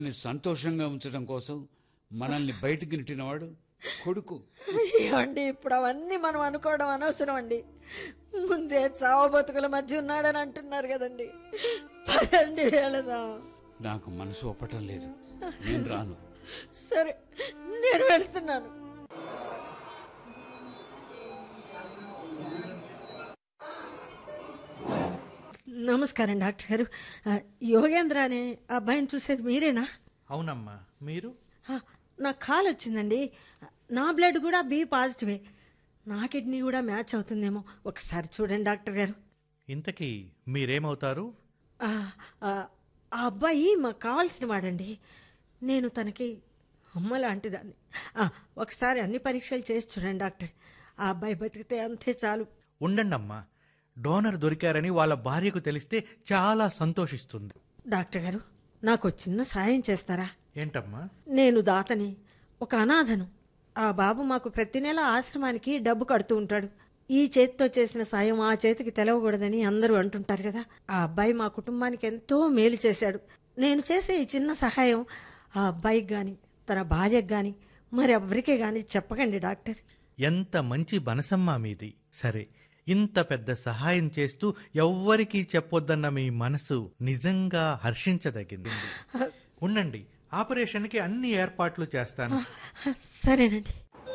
ని సంతోషంగా ఉంచడం కోసం మనల్ని బయటికి నెట్టినవాడు కొడుకు ఏమండి ఇప్పుడు అవన్నీ మనం అనుకోవడం అనవసరం అండి ముందే చావు బతుకుల మధ్య ఉన్నాడని అంటున్నారు కదండి పదండి వెళదాం నాకు మనసు ఒప్పటం లేదు నేను రాను సరే నేను వెళ్తున్నాను నమస్కారం డాక్టర్ గారు ఆ, యోగేంద్ర అనే అబ్బాయిని చూసేది మీరేనా అవునమ్మా మీరు ఆ, నాకు కాల్ వచ్చిందండి నా బ్లడ్ కూడా బి పాజిటివే నా కిడ్నీ కూడా మ్యాచ్ అవుతుందేమో ఒకసారి చూడండి డాక్టర్ గారు ఇంతకీ మీరేమవుతారు ఆ, ఆ, ఆ అబ్బాయి మాకు కావాల్సిన వాడండి నేను తనకి అమ్మ లాంటిదాన్ని ఆ, ఒకసారి అన్ని పరీక్షలు చేసి చూడండి డాక్టర్ ఆ అబ్బాయి బతికితే అంతే చాలు ఉండండమ్మా డోనర్ దొరికారని వాళ్ళ భార్యకు తెలిస్తే చాలా సంతోషిస్తుంది డాక్టర్ గారు నాకు ఒక చిన్న సాయం చేస్తారా ఏంటమ్మా నేను దాతని ఒక అనాథను ఆ బాబు మాకు ప్రతి నెల ఆశ్రమానికి డబ్బు కడుతూ ఉంటాడు ఈ చేతితో చేసిన సాయం ఆ చేతికి తెలవకూడదని అందరూ అంటుంటారు కదా ఆ అబ్బాయి మా కుటుంబానికి ఎంతో మేలు చేశాడు నేను చేసే ఈ చిన్న సహాయం ఆ అబ్బాయికి గాని తన భార్యకు గాని మరి ఎవరికే గాని చెప్పకండి డాక్టర్ ఎంత మంచి మనసమ్మా మీది సరే ఇంత పెద్ద సహాయం చేస్తూ ఎవ్వరికీ చెప్పొద్దన్న మీ మనసు నిజంగా హర్షించదగింది ఉండండి ఆపరేషన్కి అన్ని ఏర్పాట్లు చేస్తాను సరేనండి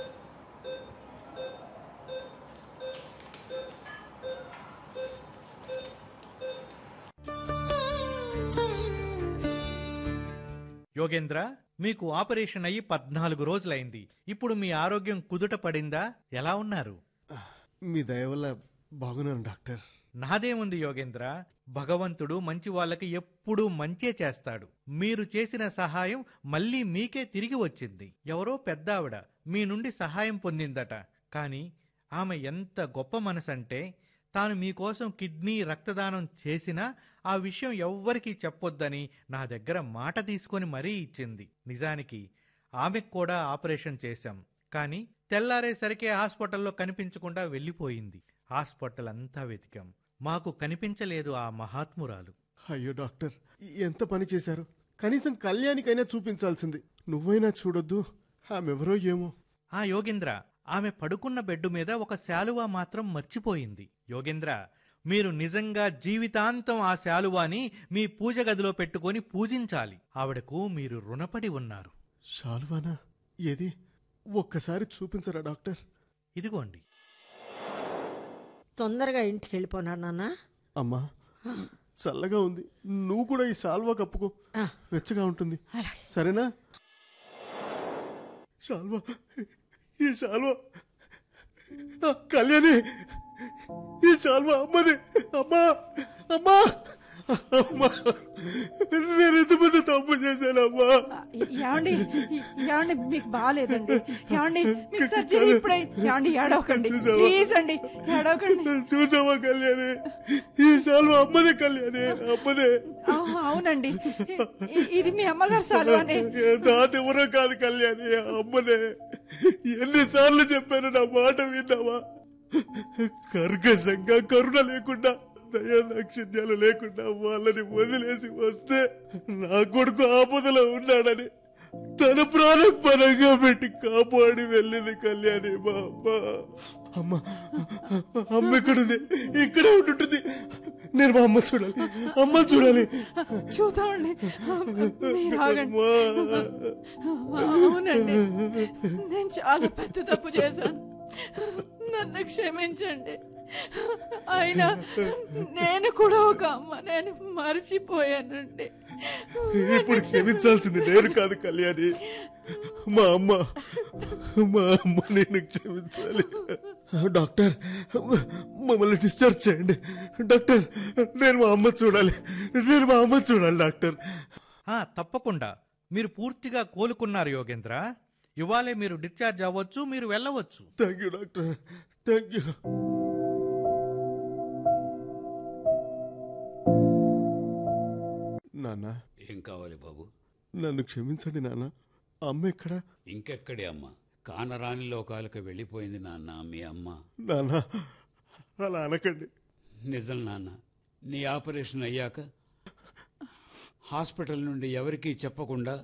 యోగేంద్ర మీకు ఆపరేషన్ అయ్యి పద్నాలుగు రోజులైంది ఇప్పుడు మీ ఆరోగ్యం కుదుట పడిందా ఎలా ఉన్నారు మీ దయ వల్ల బాగున్నాను డాక్టర్ నాదేముంది యోగేంద్ర భగవంతుడు మంచి వాళ్ళకి ఎప్పుడూ మంచే చేస్తాడు మీరు చేసిన సహాయం మళ్ళీ మీకే తిరిగి వచ్చింది ఎవరో పెద్దావిడ మీ నుండి సహాయం పొందిందట కానీ ఆమె ఎంత గొప్ప మనసంటే తాను మీకోసం కిడ్నీ రక్తదానం చేసినా ఆ విషయం ఎవ్వరికీ చెప్పొద్దని నా దగ్గర మాట తీసుకొని మరీ ఇచ్చింది నిజానికి ఆమెకు కూడా ఆపరేషన్ చేశాం కానీ తెల్లారేసరికి హాస్పిటల్లో కనిపించకుండా వెళ్ళిపోయింది హాస్పిటల్ అంతా వెతికాం మాకు కనిపించలేదు ఆ మహాత్మురాలు అయ్యో డాక్టర్ ఎంత పని చేశారు కనీసం కళ్యాణికైనా చూపించాల్సింది నువ్వైనా చూడొద్దు ఆమెవరో ఏమో ఆ యోగేంద్ర ఆమె పడుకున్న బెడ్డు మీద ఒక శాలువా మాత్రం మర్చిపోయింది యోగేంద్ర మీరు నిజంగా జీవితాంతం ఆ శాలువాని మీ పూజ గదిలో పెట్టుకొని పూజించాలి ఆవిడకు మీరు రుణపడి ఉన్నారు షాల్వానా ఏది ఒక్కసారి చూపించరా డాక్టర్ ఇదిగోండి తొందరగా ఇంటికి వెళ్ళిపోనా నాన్న అమ్మా చల్లగా ఉంది నువ్వు కూడా ఈ సాల్వా కప్పుకో ఆ, వెచ్చగా ఉంటుంది అలాగే సరేనా శాల్వా ఈ శాల్వా ఆ, కళ్యాణి ఈ శాల్వా అమ్మది అమ్మా అమ్మా అమ్మా నేను ఎంత పెద్ద తప్పు చేశానమ్మా ఏమండి ఏమండి మీకు బాగాలేదండి ఏమండి మీకు సర్జరీ ఇప్పుడే ఏమండి ఏడవకండి చూసావా? ప్లీజ్ అండి ఏడవకండి చూసావా కళ్యాణి ఈ శాల్వా అమ్మదే కళ్యాణి అమ్మదే ఆ, అవునండి ఇ- ఇది మీ అమ్మగారు సాల్వానే తాత ఎవరో కాదు కళ్యాణి అమ్మనే ఎన్నిసార్లు చెప్పాను నా మాట విన్నావా కర్కశంగా కరుణ లేకుండా దయా దాక్షిణ్యాలు లేకుండా వాళ్ళని వదిలేసి వస్తే నా కొడుకు ఆపదలో ఉన్నాడని తన ప్రాణం పరంగా పెట్టి కాపాడి వెళ్ళింది కళ్యాణి మా అమ్మ అమ్మ అమ్మ ఎక్కడుంది ఇక్కడే ఉంటుంటుంది నేను మా అమ్మ చూడాలి అమ్మ చూడాలి చూద్దామండి మీరు ఆగండి అమ్మా అవునండి నేను చాలా పెద్ద తప్పు చేశాను నన్ను క్షమించండి అయినా నేను కూడా ఒక అమ్మ నేను మర్చిపోయానండి ఇప్పుడు క్షమించాల్సింది నేను కాదు కళ్యాణి మా అమ్మ మా అమ్మ నేను క్షమించాలి డాక్టర్ మమ్మల్ని డిశ్చార్జ్ చేయండి డాక్టర్ నేను మా అమ్మ చూడాలి నేను మా అమ్మ చూడాలి డాక్టర్ ఆ తప్పకుండా మీరు పూర్తిగా కోలుకున్నారు యోగేంద్ర ఇవాళే మీరు డిశ్చార్జ్ అవ్వచ్చు మీరు వెళ్ళవచ్చు thank you doctor thank you నాన్న ఏం కావాలి బాబు నన్ను క్షమించండి నాన్న అమ్మ ఎక్కడ ఇంకెక్కడే అమ్మ కానరాని లోకాలకు వెళ్ళిపోయింది నాన్న మీ అమ్మ నాన్న అలా అనకండి నిజం నాన్న నీ ఆపరేషన్ అయ్యాక హాస్పిటల్ నుండి ఎవరికీ చెప్పకుండా